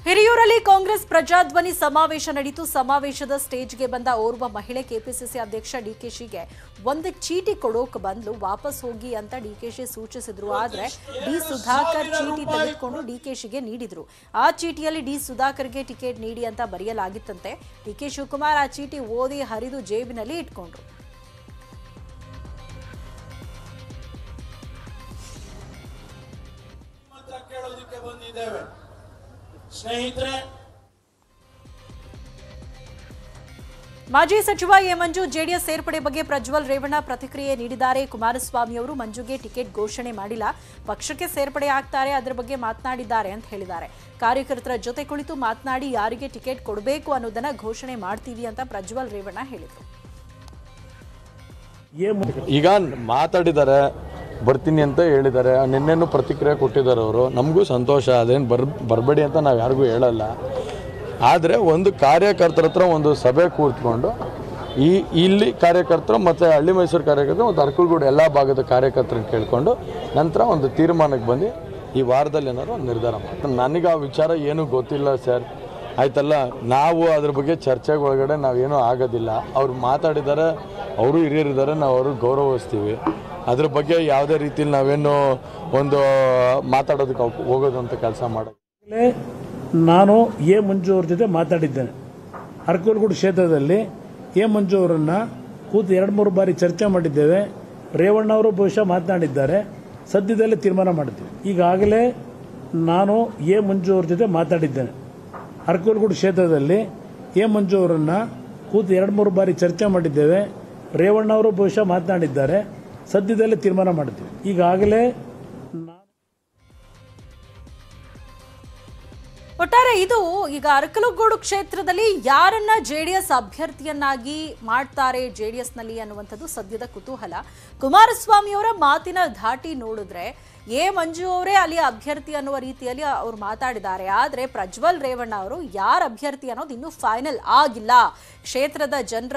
ಹಿರಿಯೂರಲ್ಲಿ ಕಾಂಗ್ರೆಸ್ ಪ್ರಜಾಧ್ವನಿ ಸಮಾವೇಶ ನಡೆಯಿತು ಸಮಾವೇಶದ ಸ್ಟೇಜ್ಗೆ ಬಂದ ಓರ್ವ ಮಹಿಳೆ ಕೆಪಿಸಿಸಿ ಅಧ್ಯಕ್ಷ ಡಿಕೆಶಿಗೆ ಒಂದು ಚೀಟಿ ಕೊಡೋಕ್ ಬಂದ್ಲು ವಾಪಸ್ ಹೋಗಿ ಅಂತ ಡಿಕೆಶಿ ಸೂಚಿಸಿದ್ರು ಆದ್ರೆ ಡಿ ಸುಧಾಕರ್ ಚೀಟಿ ತೆಗೆದುಕೊಂಡು ಡಿಕೆಶಿಗೆ ನೀಡಿದ್ರು ಆ ಚೀಟಿಯಲ್ಲಿ ಡಿ ಸುಧಾಕರ್ಗೆ ಟಿಕೆಟ್ ನೀಡಿ ಅಂತ ಬರೆಯಲಾಗಿತ್ತಂತೆ ಡಿಕೆ ಶಿವಕುಮಾರ್ ಆ ಚೀಟಿ ಓದಿ ಹರಿದು ಜೇಬಿನಲ್ಲಿ ಇಟ್ಕೊಂಡ್ರು ಅಂತ ಕೇಳೋದಕ್ಕೆ ಬಂದಿದ್ದೇವೆ ಸ್ನೇಹಿತರೆ ಮಾಜಿ ಸಚಿವ ಎ ಮಂಜು ಜೆಡಿಎಸ್ ಸೇರ್ಪಡೆ ಬಗ್ಗೆ ಪ್ರಜ್ವಲ್ ರೇವಣ್ಣ ಪ್ರತಿಕ್ರಿಯೆ ನೀಡಿದ್ದಾರೆ ಕುಮಾರಸ್ವಾಮಿ ಅವರು ಮಂಜುಗೆ ಟಿಕೆಟ್ ಘೋಷಣೆ ಮಾಡಿಲ್ಲ ಪಕ್ಷಕ್ಕೆ ಸೇರ್ಪಡೆ ಆಗ್ತಾರೆ ಅದರ ಬಗ್ಗೆ ಮಾತನಾಡಿದ್ದಾರೆ ಅಂತ ಹೇಳಿದ್ದಾರೆ ಕಾರ್ಯಕರ್ತರ ಜೊತೆ ಕುಳಿತು ಮಾತನಾಡಿ ಯಾರಿಗೆ ಟಿಕೆಟ್ ಕೊಡಬೇಕು ಅನ್ನೋದನ್ನ ಘೋಷಣೆ ಮಾಡ್ತೀವಿ ಅಂತ ಪ್ರಜ್ವಲ್ ರೇವಣ್ಣ ಹೇಳಿದರು ಈಗ ಮಾತಾಡಿದ್ದಾರೆ ಬರ್ತೀನಿ ಅಂತ ಹೇಳಿದ್ದಾರೆ ನಿನ್ನೆನೂ ಪ್ರತಿಕ್ರಿಯೆ ಕೊಟ್ಟಿದ್ದಾರೆ ಅವರು ನಮಗೂ ಸಂತೋಷ ಅದೇನು ಬರ್ ಬರಬೇಡಿ ಅಂತ ನಾವು ಯಾರಿಗೂ ಹೇಳಲ್ಲ ಆದರೆ ಒಂದು ಕಾರ್ಯಕರ್ತರ ಹತ್ರ ಒಂದು ಸಭೆ ಕೂತ್ಕೊಂಡು ಈ ಇಲ್ಲಿ ಕಾರ್ಯಕರ್ತರು ಮತ್ತು ಹಳ್ಳಿ ಮೈಸೂರು ಕಾರ್ಯಕರ್ತರು ಮತ್ತು ಅರ್ಕಲ್ಗೂಡು ಎಲ್ಲ ಭಾಗದ ಕಾರ್ಯಕರ್ತರನ್ನ ಕೇಳಿಕೊಂಡು ನಂತರ ಒಂದು ತೀರ್ಮಾನಕ್ಕೆ ಬಂದು ಈ ವಾರದಲ್ಲಿ ಏನಾದ್ರು ಒಂದು ನಿರ್ಧಾರ ಮಾಡ್ತಾರೆ ನನಗೆ ಆ ವಿಚಾರ ಏನೂ ಗೊತ್ತಿಲ್ಲ ಸರ್ ಆಯ್ತಲ್ಲ ನಾವು ಅದ್ರ ಬಗ್ಗೆ ಚರ್ಚೆಗೆ ಒಳಗಡೆ ನಾವೇನೂ ಆಗೋದಿಲ್ಲ ಅವ್ರು ಮಾತಾಡಿದ್ದಾರೆ ಅವರು ಹಿರಿಯರಿದ್ದಾರೆ ನಾವು ಅವ್ರಿಗೆ ಗೌರವಿಸ್ತೀವಿ ಅದ್ರ ಬಗ್ಗೆ ಯಾವುದೇ ರೀತಿಲಿ ನಾವೇನು ಒಂದು ಮಾತಾಡೋದಕ್ಕೆ ಹೋಗ್- ಹೋಗೋದಂತ ಕೆಲಸ ಮಾಡೋದು ಈಗಾಗಲೇ ನಾನು ಎ ಮಂಜು ಅವ್ರ ಜೊತೆ ಮಾತಾಡಿದ್ದೇನೆ ಅರಕಲಗೂಡು ಕ್ಷೇತ್ರದಲ್ಲಿ ಎ ಮಂಜು ಅವರನ್ನ ಕೂತು ಎರಡು ಮೂರು ಬಾರಿ ಚರ್ಚೆ ಮಾಡಿದ್ದೇವೆ ರೇವಣ್ಣ ಅವರು ಬಹುಶಃ ಮಾತನಾಡಿದ್ದಾರೆ ಸದ್ಯದಲ್ಲೇ ತೀರ್ಮಾನ ಮಾಡಿದ್ವಿ ಈಗಾಗಲೇ ನಾನು ಎ ಮಂಜು ಅವ್ರ ಜೊತೆ ಮಾತಾಡಿದ್ದೇನೆ ಅರಕಲಗೂಡು ಕ್ಷೇತ್ರದಲ್ಲಿ ಎ ಮಂಜು ಅವರನ್ನ ಕೂತು ಎರಡು ಮೂರು ಬಾರಿ ಚರ್ಚೆ ಮಾಡಿದ್ದೇವೆ ರೇವಣ್ಣ ಅವರು ಬಹುಶಃ ಮಾತನಾಡಿದ್ದಾರೆ ಸದ್ಯದಲ್ಲೇ ತೀರ್ಮಾನ ಮಾಡಿದ್ವಿ ಈಗಾಗಲೇ ನಾ- ಒಟ್ಟಾರೆ ಇದು ಈಗ ಅರಕಲಗೂಡು ಕ್ಷೇತ್ರದಲ್ಲಿ ಯಾರನ್ನ ಜೆಡಿಎಸ್ ಅಭ್ಯರ್ಥಿಯನ್ನಾಗಿ ಮಾಡ್ತಾರೆ ಜೆಡಿಎಸ್ ನಲ್ಲಿ ಅನ್ನುವಂಥದ್ದು ಸದ್ಯದ ಕುತೂಹಲ ಕುಮಾರಸ್ವಾಮಿ ಅವರ ಮಾತಿನ ಧಾಟಿ ನೋಡಿದ್ರೆ ಎ ಮಂಜು ಅವರೇ ಅಲ್ಲಿ ಅಭ್ಯರ್ಥಿ ಅನ್ನುವ ರೀತಿಯಲ್ಲಿ ಅವ್ರು ಮಾತಾಡಿದ್ದಾರೆ ಆದ್ರೆ ಪ್ರಜ್ವಲ್ ರೇವಣ್ಣ ಅವರು ಯಾರ ಅಭ್ಯರ್ಥಿ ಅನ್ನೋದು ಇನ್ನೂ ಫೈನಲ್ ಆಗಿಲ್ಲ ಕ್ಷೇತ್ರದ ಜನರ